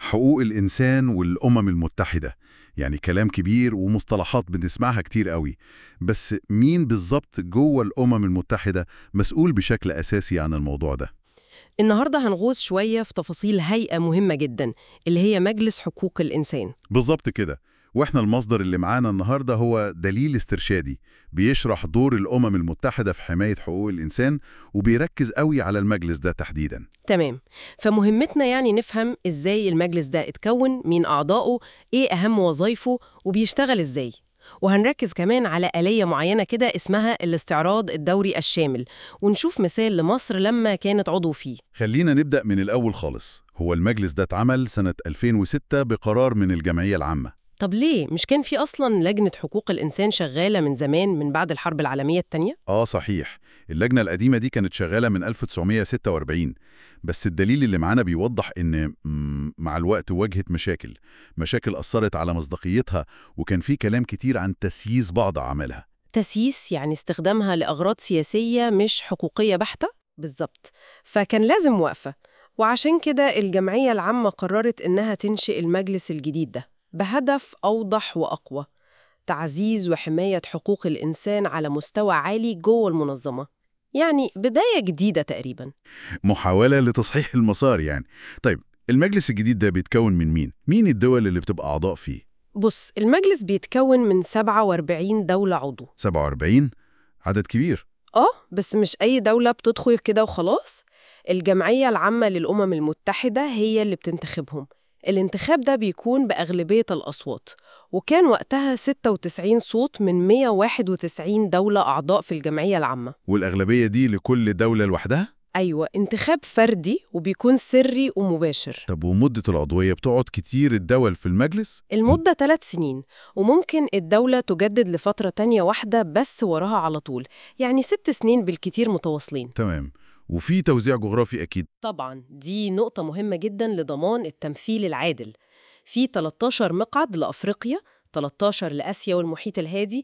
حقوق الإنسان والأمم المتحدة يعني كلام كبير ومصطلحات بنسمعها كتير قوي بس مين بالظبط جوه الأمم المتحدة مسؤول بشكل أساسي عن الموضوع ده؟ النهاردة هنغوص شوية في تفاصيل هيئة مهمة جدا اللي هي مجلس حقوق الإنسان بالظبط كده واحنا المصدر اللي معانا النهارده هو دليل استرشادي بيشرح دور الأمم المتحدة في حماية حقوق الإنسان وبيركز قوي على المجلس ده تحديدا تمام فمهمتنا يعني نفهم إزاي المجلس ده اتكون مين أعضائه إيه أهم وظائفه وبيشتغل إزاي وهنركز كمان على آلية معينة كده اسمها الاستعراض الدوري الشامل ونشوف مثال لمصر لما كانت عضو فيه خلينا نبدأ من الأول خالص هو المجلس ده اتعمل سنة 2006 بقرار من الجمعية العامة طب ليه؟ مش كان في أصلا لجنة حقوق الإنسان شغالة من زمان من بعد الحرب العالمية التانية؟ آه صحيح اللجنة القديمة دي كانت شغالة من 1946 بس الدليل اللي معانا بيوضح إن مم، مع الوقت واجهت مشاكل مشاكل أثرت على مصداقيتها وكان في كلام كتير عن تسييس بعض أعمالها تسييس يعني استخدامها لأغراض سياسية مش حقوقية بحتة؟ بالظبط فكان لازم وقفة وعشان كده الجمعية العامة قررت إنها تنشئ المجلس الجديد ده بهدف أوضح وأقوى تعزيز وحماية حقوق الإنسان على مستوى عالي جوه المنظمة يعني بداية جديدة تقريباً محاولة لتصحيح المسار يعني طيب المجلس الجديد ده بيتكون من مين؟ مين الدول اللي بتبقى أعضاء فيه؟ بص المجلس بيتكون من 47 دولة عضو 47 عدد كبير آه بس مش أي دولة بتدخل كده وخلاص الجمعية العامة للأمم المتحدة هي اللي بتنتخبهم الانتخاب ده بيكون بأغلبية الأصوات وكان وقتها 96 صوت من 191 دولة أعضاء في الجمعية العامة والأغلبية دي لكل دولة لوحدها؟ أيوة انتخاب فردي وبيكون سري ومباشر طب ومدة العضوية بتقعد كتير الدول في المجلس؟ المدة ثلاث سنين وممكن الدولة تجدد لفترة تانية واحدة بس وراها على طول يعني ست سنين بالكتير متواصلين تمام وفي توزيع جغرافي أكيد طبعا دي نقطة مهمة جدا لضمان التمثيل العادل في 13 مقعد لأفريقيا 13 لآسيا والمحيط الهادي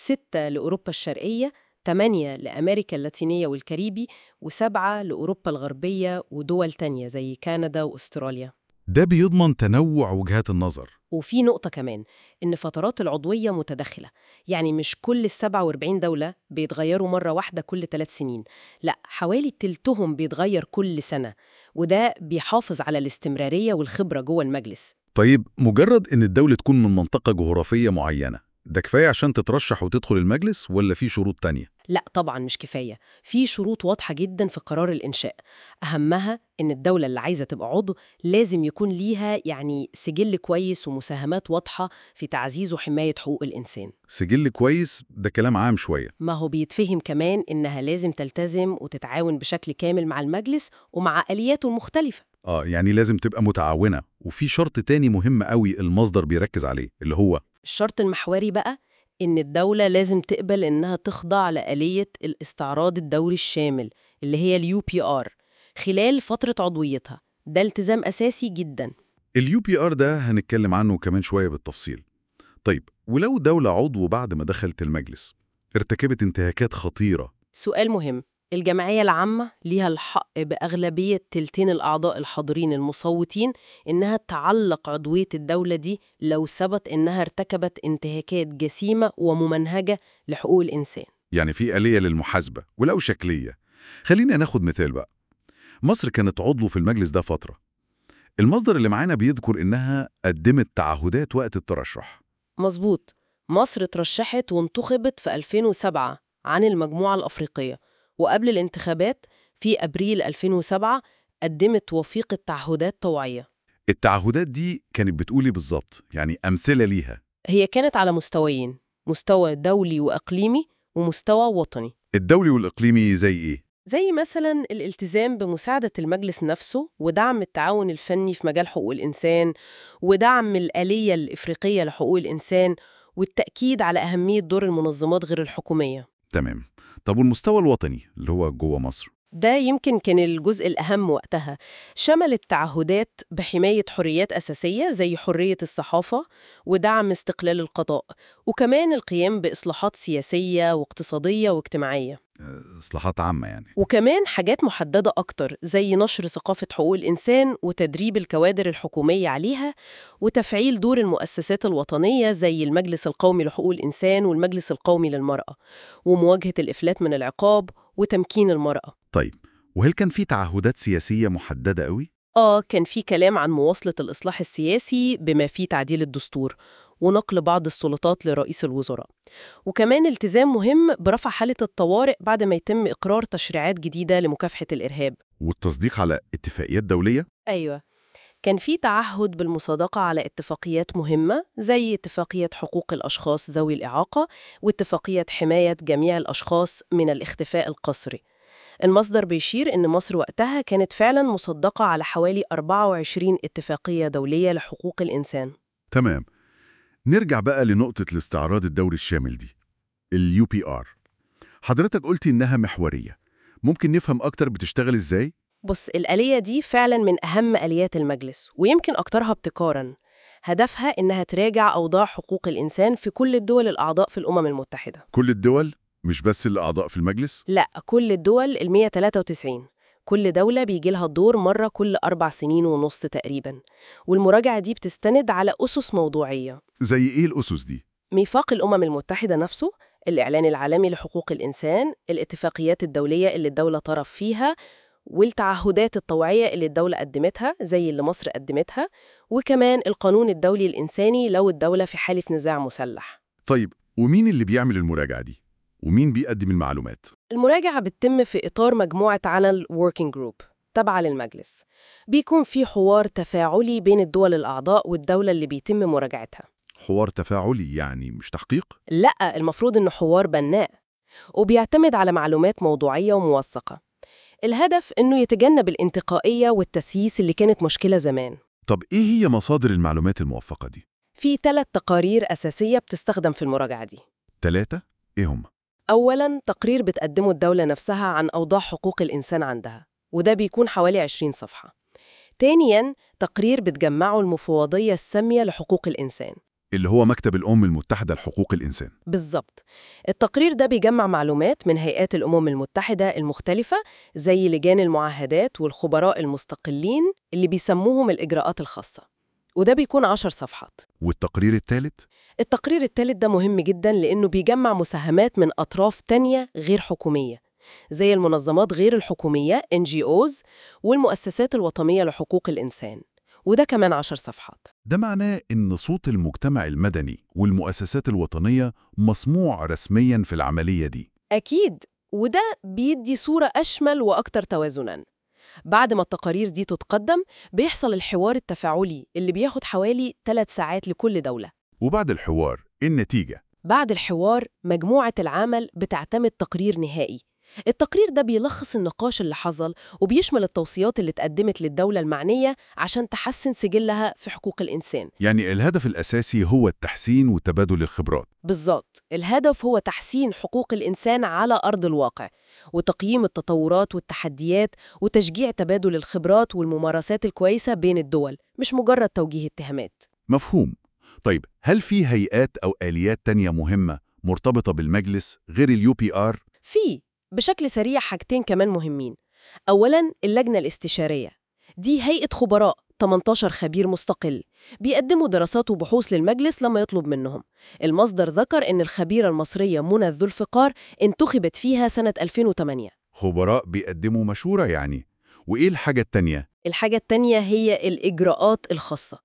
6 لأوروبا الشرقية 8 لأمريكا اللاتينية والكاريبي و7 لأوروبا الغربية ودول تانية زي كندا وأستراليا ده بيضمن تنوع وجهات النظر وفي نقطة كمان إن فترات العضوية متداخلة يعني مش كل ال 47 دولة بيتغيروا مرة واحدة كل ثلاث سنين لا حوالي تلتهم بيتغير كل سنة وده بيحافظ على الاستمرارية والخبرة جوه المجلس طيب مجرد إن الدولة تكون من منطقة جغرافية معينة ده كفاية عشان تترشح وتدخل المجلس ولا في شروط تانية؟ لا طبعا مش كفاية في شروط واضحة جدا في قرار الإنشاء أهمها إن الدولة اللي عايزة تبقى عضو لازم يكون ليها يعني سجل كويس ومساهمات واضحة في تعزيز وحماية حقوق الإنسان سجل كويس ده كلام عام شوية ما هو بيتفهم كمان إنها لازم تلتزم وتتعاون بشكل كامل مع المجلس ومع آلياته المختلفة آه يعني لازم تبقى متعاونة وفي شرط تاني مهم قوي المصدر بيركز عليه اللي هو الشرط المحوري بقى إن الدولة لازم تقبل إنها تخضع لآلية الاستعراض الدوري الشامل اللي هي اليو بي آر خلال فترة عضويتها ده التزام أساسي جدا اليو بي ار ده هنتكلم عنه كمان شوية بالتفصيل طيب ولو دولة عضو بعد ما دخلت المجلس ارتكبت انتهاكات خطيرة سؤال مهم الجمعية العامة ليها الحق بأغلبية تلتين الأعضاء الحاضرين المصوتين إنها تعلق عضوية الدولة دي لو ثبت إنها ارتكبت انتهاكات جسيمة وممنهجة لحقوق الإنسان يعني في آلية للمحاسبة ولو شكلية خلينا ناخد مثال بقى مصر كانت عضو في المجلس ده فترة المصدر اللي معانا بيذكر إنها قدمت تعهدات وقت الترشح مظبوط مصر اترشحت وانتخبت في 2007 عن المجموعة الأفريقية وقبل الانتخابات في أبريل 2007 قدمت وثيقة تعهدات طوعية التعهدات دي كانت بتقولي بالظبط يعني أمثلة ليها هي كانت على مستويين مستوى دولي وإقليمي ومستوى وطني الدولي والإقليمي زي إيه؟ زي مثلا الالتزام بمساعدة المجلس نفسه ودعم التعاون الفني في مجال حقوق الإنسان ودعم الآلية الإفريقية لحقوق الإنسان والتأكيد على أهمية دور المنظمات غير الحكومية تمام طب والمستوى الوطني اللي هو جوه مصر ده يمكن كان الجزء الأهم وقتها شمل التعهدات بحماية حريات أساسية زي حرية الصحافة ودعم استقلال القضاء وكمان القيام بإصلاحات سياسية واقتصادية واجتماعية إصلاحات عامة يعني وكمان حاجات محددة أكتر زي نشر ثقافة حقوق الإنسان وتدريب الكوادر الحكومية عليها وتفعيل دور المؤسسات الوطنية زي المجلس القومي لحقوق الإنسان والمجلس القومي للمرأة ومواجهة الإفلات من العقاب وتمكين المرأة طيب وهل كان في تعهدات سياسية محددة قوي؟ آه كان في كلام عن مواصلة الإصلاح السياسي بما فيه تعديل الدستور ونقل بعض السلطات لرئيس الوزراء وكمان التزام مهم برفع حالة الطوارئ بعد ما يتم إقرار تشريعات جديدة لمكافحة الإرهاب والتصديق على اتفاقيات دولية؟ أيوة كان في تعهد بالمصادقة على اتفاقيات مهمة زي اتفاقية حقوق الأشخاص ذوي الإعاقة واتفاقية حماية جميع الأشخاص من الاختفاء القسري المصدر بيشير إن مصر وقتها كانت فعلا مصدقة على حوالي 24 اتفاقية دولية لحقوق الإنسان تمام نرجع بقى لنقطة الاستعراض الدوري الشامل دي ال UPR حضرتك قلتي إنها محورية ممكن نفهم أكتر بتشتغل إزاي؟ بص الآلية دي فعلا من أهم آليات المجلس ويمكن أكترها ابتكاراً هدفها إنها تراجع أوضاع حقوق الإنسان في كل الدول الأعضاء في الأمم المتحدة كل الدول مش بس الأعضاء في المجلس؟ لا كل الدول ال 193 كل دولة بيجي لها الدور مرة كل أربع سنين ونص تقريباً والمراجعة دي بتستند على أسس موضوعية زي إيه الأسس دي؟ ميثاق الأمم المتحدة نفسه الإعلان العالمي لحقوق الإنسان الاتفاقيات الدولية اللي الدولة طرف فيها والتعهدات الطوعية اللي الدولة قدمتها زي اللي مصر قدمتها وكمان القانون الدولي الإنساني لو الدولة في حالة نزاع مسلح طيب ومين اللي بيعمل المراجعة دي؟ ومين بيقدم المعلومات؟ المراجعة بتتم في إطار مجموعة عمل Working Group تابعة للمجلس بيكون في حوار تفاعلي بين الدول الأعضاء والدولة اللي بيتم مراجعتها حوار تفاعلي يعني مش تحقيق؟ لا المفروض إنه حوار بناء وبيعتمد على معلومات موضوعية وموثقة الهدف إنه يتجنب الانتقائية والتسييس اللي كانت مشكلة زمان طب إيه هي مصادر المعلومات الموثقة دي؟ في ثلاث تقارير أساسية بتستخدم في المراجعة دي ثلاثة؟ إيه هم؟ أولاً تقرير بتقدمه الدولة نفسها عن أوضاع حقوق الإنسان عندها وده بيكون حوالي 20 صفحة تانياً تقرير بتجمعه المفوضية السامية لحقوق الإنسان اللي هو مكتب الأمم المتحدة لحقوق الإنسان بالظبط التقرير ده بيجمع معلومات من هيئات الأمم المتحدة المختلفة زي لجان المعاهدات والخبراء المستقلين اللي بيسموهم الإجراءات الخاصة وده بيكون عشر صفحات والتقرير الثالث؟ التقرير الثالث ده مهم جدا لأنه بيجمع مساهمات من أطراف تانية غير حكومية زي المنظمات غير الحكومية NGOs والمؤسسات الوطنية لحقوق الإنسان وده كمان عشر صفحات ده معناه إن صوت المجتمع المدني والمؤسسات الوطنية مسموع رسمياً في العملية دي أكيد وده بيدي صورة أشمل وأكتر توازناً بعد ما التقارير دي تتقدم بيحصل الحوار التفاعلي اللي بياخد حوالي 3 ساعات لكل دولة وبعد الحوار إيه النتيجة؟ بعد الحوار مجموعة العمل بتعتمد تقرير نهائي التقرير ده بيلخص النقاش اللي حصل وبيشمل التوصيات اللي اتقدمت للدولة المعنية عشان تحسن سجلها في حقوق الإنسان يعني الهدف الأساسي هو التحسين وتبادل الخبرات بالظبط الهدف هو تحسين حقوق الإنسان على أرض الواقع وتقييم التطورات والتحديات وتشجيع تبادل الخبرات والممارسات الكويسة بين الدول مش مجرد توجيه اتهامات مفهوم طيب هل في هيئات أو آليات تانية مهمة مرتبطة بالمجلس غير اليو بي آر؟ في بشكل سريع حاجتين كمان مهمين أولاً اللجنة الاستشارية دي هيئة خبراء 18 خبير مستقل بيقدموا دراسات وبحوث للمجلس لما يطلب منهم المصدر ذكر إن الخبيرة المصرية منى ذو الفقار انتخبت فيها سنة 2008 خبراء بيقدموا مشورة يعني وإيه الحاجة التانية؟ الحاجة التانية هي الإجراءات الخاصة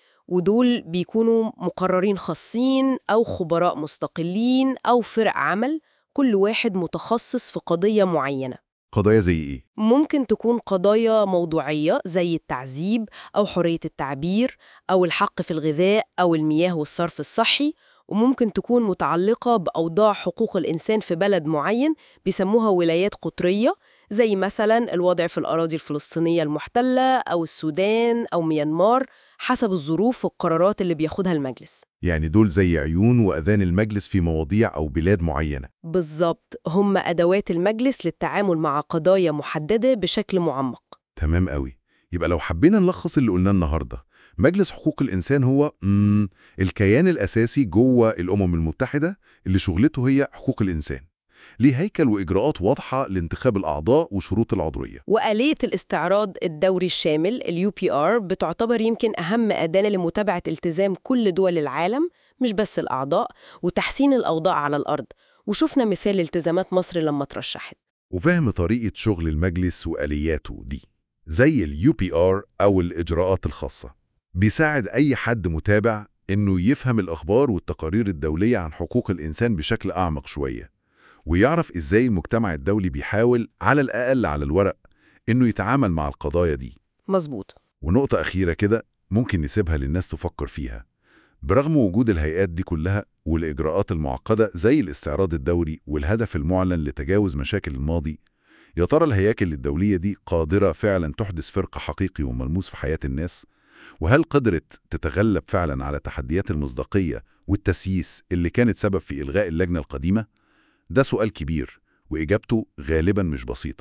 ودول بيكونوا مقررين خاصين أو خبراء مستقلين أو فرق عمل كل واحد متخصص في قضية معينة قضايا زي إيه؟ ممكن تكون قضايا موضوعية زي التعذيب أو حرية التعبير أو الحق في الغذاء أو المياه والصرف الصحي وممكن تكون متعلقة بأوضاع حقوق الإنسان في بلد معين بيسموها ولايات قطرية زي مثلا الوضع في الأراضي الفلسطينية المحتلة أو السودان أو ميانمار حسب الظروف والقرارات اللي بياخدها المجلس يعني دول زي عيون وأذان المجلس في مواضيع أو بلاد معينة بالظبط هم أدوات المجلس للتعامل مع قضايا محددة بشكل معمق تمام قوي يبقى لو حبينا نلخص اللي قلناه النهاردة مجلس حقوق الإنسان هو مم الكيان الأساسي جوه الأمم المتحدة اللي شغلته هي حقوق الإنسان ليه هيكل وإجراءات واضحة لانتخاب الأعضاء وشروط العضوية وآلية الاستعراض الدوري الشامل ال UPR بتعتبر يمكن أهم أداة لمتابعة التزام كل دول العالم مش بس الأعضاء وتحسين الأوضاع على الأرض وشفنا مثال التزامات مصر لما ترشحت وفهم طريقة شغل المجلس وآلياته دي زي ال UPR أو الإجراءات الخاصة بيساعد أي حد متابع إنه يفهم الأخبار والتقارير الدولية عن حقوق الإنسان بشكل أعمق شوية ويعرف إزاي المجتمع الدولي بيحاول على الأقل على الورق إنه يتعامل مع القضايا دي مظبوط ونقطة أخيرة كده ممكن نسيبها للناس تفكر فيها برغم وجود الهيئات دي كلها والإجراءات المعقدة زي الاستعراض الدوري والهدف المعلن لتجاوز مشاكل الماضي يا ترى الهياكل الدولية دي قادرة فعلا تحدث فرق حقيقي وملموس في حياة الناس؟ وهل قدرت تتغلب فعلا على تحديات المصداقية والتسييس اللي كانت سبب في إلغاء اللجنة القديمة؟ ده سؤال كبير وإجابته غالبا مش بسيطة